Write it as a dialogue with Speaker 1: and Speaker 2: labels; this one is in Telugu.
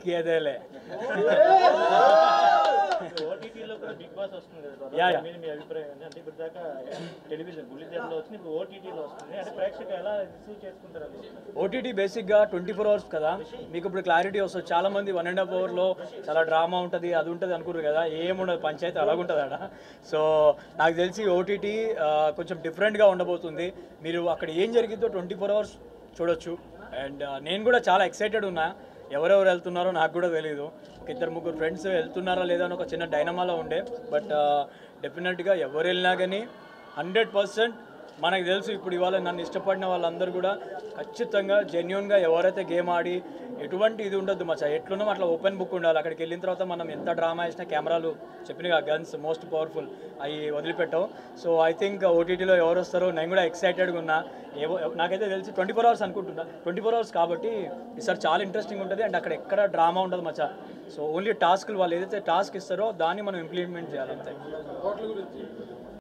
Speaker 1: దొరికేదేలే
Speaker 2: ఓటీటీలో కూడా బిగ్ బాస్ వస్తుంది కదా
Speaker 1: యా,
Speaker 2: దాని
Speaker 1: యా.
Speaker 2: మీద మీ అభిప్రాయం ఏంటి? అంటే ఇప్పుడు దాకా టెలివిజన్ బుల్లితెరలో వచ్చింది ఇప్పుడు ఓటీటీలో వస్తుంది అంటే ప్రేక్షకులు ఎలా రిసీవ్ చేసుకుంటారు అది
Speaker 1: ఓటీటీ బేసిక్గా ట్వంటీ ఫోర్ అవర్స్ కదా మీకు ఇప్పుడు క్లారిటీ వస్తుంది చాలా మంది వన్ అండ్ హాఫ్ అవర్లో చాలా డ్రామా ఉంటుంది అది ఉంటుంది అనుకున్నారు కదా ఏముండదు పంచాయతీ అలాగుంటుంది అక్కడ సో నాకు తెలిసి ఓటీటీ కొంచెం డిఫరెంట్గా ఉండబోతుంది మీరు అక్కడ ఏం జరిగిందో ట్వంటీ ఫోర్ అవర్స్ చూడొచ్చు అండ్ నేను కూడా చాలా ఎక్సైటెడ్ ఉన్నా ఎవరెవరు వెళ్తున్నారో నాకు కూడా తెలియదు ఒక ఇద్దరు ముగ్గురు ఫ్రెండ్స్ వెళ్తున్నారా లేదా అని ఒక చిన్న డైనమాలో ఉండే బట్ డెఫినెట్గా ఎవరు వెళ్ళినా కానీ హండ్రెడ్ పర్సెంట్ మనకు తెలుసు ఇప్పుడు ఇవాళ నన్ను ఇష్టపడిన వాళ్ళందరూ కూడా ఖచ్చితంగా జెన్యున్గా ఎవరైతే గేమ్ ఆడి ఎటువంటి ఇది ఉండదు మచ్చా ఎట్లున్నాం అట్లా ఓపెన్ బుక్ ఉండాలి అక్కడికి వెళ్ళిన తర్వాత మనం ఎంత డ్రామా వేసినా కెమెరాలు చెప్పిన గన్స్ మోస్ట్ పవర్ఫుల్ అవి వదిలిపెట్టావు సో ఐ థింక్ ఓటీటీలో ఎవరు వస్తారో నేను కూడా ఎక్సైటెడ్గా ఉన్నా ఏవో నాకైతే తెలిసి ట్వంటీ ఫోర్ అవర్స్ అనుకుంటున్నా ట్వంటీ ఫోర్ అవర్స్ కాబట్టి ఈసారి చాలా ఇంట్రెస్టింగ్ ఉంటుంది అండ్ అక్కడ ఎక్కడ డ్రామా ఉండదు మచ్చా సో ఓన్లీ టాస్క్లు వాళ్ళు ఏదైతే టాస్క్ ఇస్తారో దాన్ని మనం ఇంప్లిమెంట్ చేయాలి అంతే